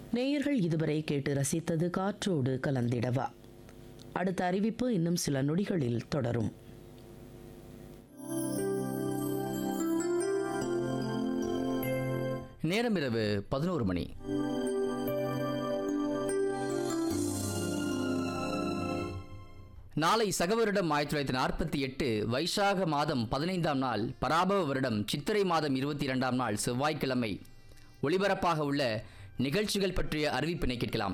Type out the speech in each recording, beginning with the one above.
நேயர்கள் இதுவரை கேட்டு ரசித்தது காற்றோடு கலந்திடவா அடுத்த அறிவிப்பு இன்னும் சில நொடிகளில் தொடரும் நேரம் இரவு பதினோரு மணி நாளை சகவருடம் ஆயிரத்தி தொள்ளாயிரத்தி நாற்பத்தி எட்டு வைசாக மாதம் பதினைந்தாம் நாள் பராபவ வருடம் சித்திரை மாதம் இருபத்தி இரண்டாம் நாள் செவ்வாய்க்கிழமை ஒளிபரப்பாக உள்ள நிகழ்ச்சிகள் பற்றிய அறிவிப்பினை கேட்கலாம்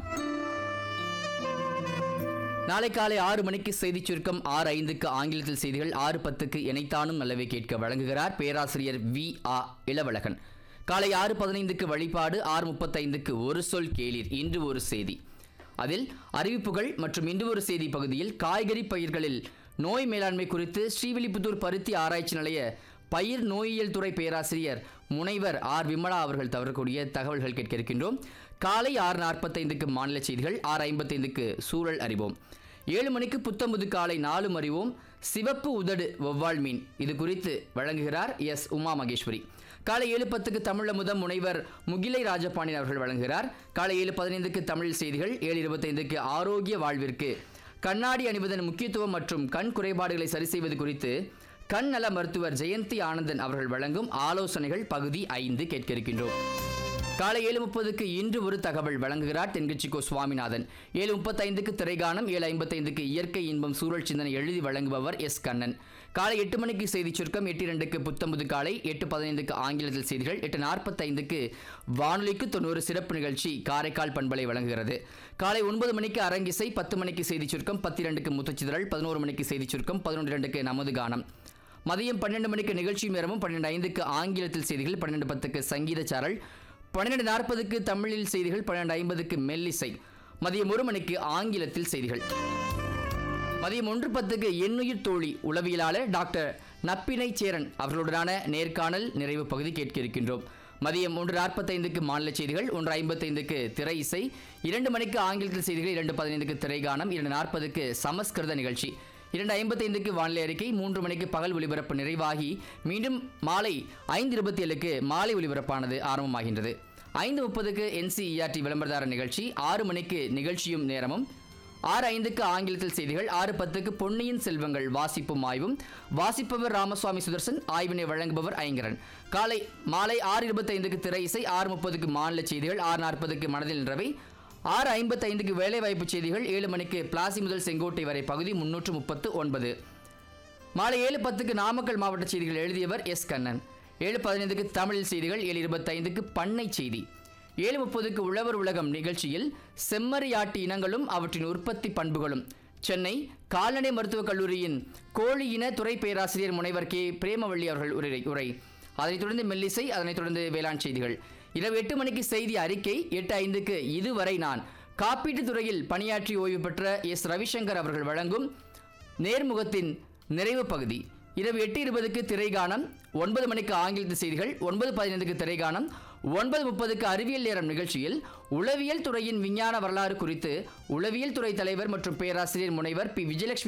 நாளை காலை ஆறு மணிக்கு செய்திச் சுருக்கம் ஆறு ஐந்துக்கு ஆங்கிலத்தில் செய்திகள் ஆறு பத்துக்கு இணைத்தானும் நல்லவை கேட்க வழங்குகிறார் பேராசிரியர் வி ஆ இளவழகன் காலை ஆறு பதினைந்துக்கு வழிபாடு ஆறு முப்பத்தைந்துக்கு ஒரு சொல் கேளீர் இன்று ஒரு செய்தி அதில் அறிவிப்புகள் மற்றும் இன்று ஒரு செய்தி பகுதியில் காய்கறி பயிர்களில் நோய் மேலாண்மை குறித்து ஸ்ரீவில்லிபுத்தூர் பருத்தி ஆராய்ச்சி நிலைய பயிர் நோயியல் துறை பேராசிரியர் முனைவர் ஆர் விமலா அவர்கள் தவறக்கூடிய தகவல்கள் கேட்க இருக்கின்றோம் காலை ஆறு நாற்பத்தைந்துக்கு மாநில செய்திகள் ஆறு ஐம்பத்தைந்துக்கு சூழல் அறிவோம் ஏழு மணிக்கு புத்தம்புது காலை நாலும் அறிவோம் சிவப்பு உதடு வௌவால் மீன் இது குறித்து வழங்குகிறார் எஸ் உமா மகேஸ்வரி காலை ஏழு பத்துக்கு தமிழ் அமுதம் முனைவர் முகிலை ராஜபாண்டியன் அவர்கள் வழங்குகிறார் காலை ஏழு பதினைந்துக்கு தமிழ் செய்திகள் ஏழு இருபத்தைந்துக்கு ஆரோக்கிய வாழ்விற்கு கண்ணாடி அணிவதன் முக்கியத்துவம் மற்றும் கண் குறைபாடுகளை சரி செய்வது குறித்து கண் நல மருத்துவர் ஜெயந்தி ஆனந்தன் அவர்கள் வழங்கும் ஆலோசனைகள் பகுதி ஐந்து கேட்க இருக்கின்றோம் காலை ஏழு முப்பதுக்கு இன்று ஒரு தகவல் வழங்குகிறார் தென்கட்சிக்கோ சுவாமிநாதன் ஏழு முப்பத்தைந்துக்கு திரைகானம் ஏழு ஐம்பத்தைந்துக்கு இயற்கை இன்பம் சூழல் சிந்தனை எழுதி வழங்குபவர் எஸ் கண்ணன் காலை எட்டு மணிக்கு செய்தி சுருக்கம் எட்டு இரண்டுக்கு புத்தம்புது காலை எட்டு பதினைந்துக்கு ஆங்கிலத்தில் செய்திகள் எட்டு நாற்பத்தைந்துக்கு வானொலிக்கு தொண்ணூறு சிறப்பு நிகழ்ச்சி காரைக்கால் பண்பலை வழங்குகிறது காலை ஒன்பது மணிக்கு அரங்கிசை பத்து மணிக்கு செய்தி சுருக்கம் பத்து இரண்டுக்கு முத்துச்சிதறல் பதினோரு மணிக்கு செய்தி சுருக்கம் பதினொன்று இரண்டுக்கு நமது கானம் மதியம் பன்னெண்டு மணிக்கு நிகழ்ச்சி நேரமும் பன்னெண்டு ஐந்துக்கு ஆங்கிலத்தில் செய்திகள் பன்னெண்டு பத்துக்கு சங்கீத சாரல் பன்னிரெண்டு நாற்பதுக்கு தமிழில் செய்திகள் பன்னெண்டு ஐம்பதுக்கு மெல்லிசை மதியம் ஒரு மணிக்கு ஆங்கிலத்தில் செய்திகள் மதியம் ஒன்று பத்துக்கு எண்ணுயிர் தோழி உளவியலாளர் டாக்டர் நப்பினை சேரன் அவர்களுடனான நேர்காணல் நிறைவு பகுதி கேட்க இருக்கின்றோம் மதியம் ஒன்று நாற்பத்தைந்துக்கு மாநில செய்திகள் ஒன்று ஐம்பத்தைந்துக்கு திரை இசை இரண்டு மணிக்கு ஆங்கிலத்தில் செய்திகள் இரண்டு பதினைந்துக்கு திரைகானம் இரண்டு நாற்பதுக்கு சமஸ்கிருத நிகழ்ச்சி இரண்டு ஐம்பத்தைந்துக்கு வானிலை அறிக்கை மூன்று மணிக்கு பகல் ஒலிபரப்பு நிறைவாகி மீண்டும் மாலை ஐந்து இருபத்தி ஏழுக்கு மாலை ஒலிபரப்பானது ஆரம்பமாகின்றது ஐந்து முப்பதுக்கு என்சிஇஆர்டி விளம்பரதார நிகழ்ச்சி ஆறு மணிக்கு நிகழ்ச்சியும் நேரமும் ஆறு ஐந்துக்கு ஆங்கிலத்தில் செய்திகள் ஆறு பத்துக்கு பொன்னியின் செல்வங்கள் வாசிப்பும் ஆய்வும் வாசிப்பவர் ராமசுவாமி சுதர்சன் ஆய்வினை வழங்குபவர் ஐங்கரன் காலை மாலை ஆறு இருபத்தைந்துக்கு திரை இசை ஆறு முப்பதுக்கு மாநில செய்திகள் ஆறு நாற்பதுக்கு மனதில் நின்றவை ஆறு ஐம்பத்தைந்துக்கு வேலைவாய்ப்பு செய்திகள் ஏழு மணிக்கு பிளாசி முதல் செங்கோட்டை வரை பகுதி முன்னூற்று முப்பத்து ஒன்பது மாலை ஏழு பத்துக்கு நாமக்கல் மாவட்ட செய்திகள் எழுதியவர் எஸ் கண்ணன் ஏழு பதினைந்துக்கு தமிழ் செய்திகள் ஏழு இருபத்தைந்துக்கு பண்ணை செய்தி ஏழு முப்பதுக்கு உழவர் உலகம் நிகழ்ச்சியில் செம்மறியாட்டு இனங்களும் அவற்றின் உற்பத்தி பண்புகளும் சென்னை கால்நடை மருத்துவக் கல்லூரியின் கோழி இன துறை பேராசிரியர் முனைவர் கே பிரேமவள்ளி அவர்கள் உரை உரை அதனைத் தொடர்ந்து மெல்லிசை அதனைத் தொடர்ந்து வேளாண் செய்திகள் இரவு எட்டு மணிக்கு செய்தி அறிக்கை எட்டு ஐந்துக்கு இதுவரை நான் காப்பீட்டுத் துறையில் பணியாற்றி ஓய்வு பெற்ற எஸ் ரவிசங்கர் அவர்கள் வழங்கும் நேர்முகத்தின் நிறைவு பகுதி இரவு எட்டு இருபதுக்கு திரைகானம் ஒன்பது மணிக்கு ஆங்கிலத்து செய்திகள் ஒன்பது பதினைந்துக்கு திரைகானம் ஒன்பது முப்பதுக்கு அறிவியல் நேரம் நிகழ்ச்சியில் உளவியல் துறையின் விஞ்ஞான வரலாறு குறித்து உளவியல் துறை தலைவர் மற்றும் பேராசிரியர் முனைவர் பி விஜயலட்சுமி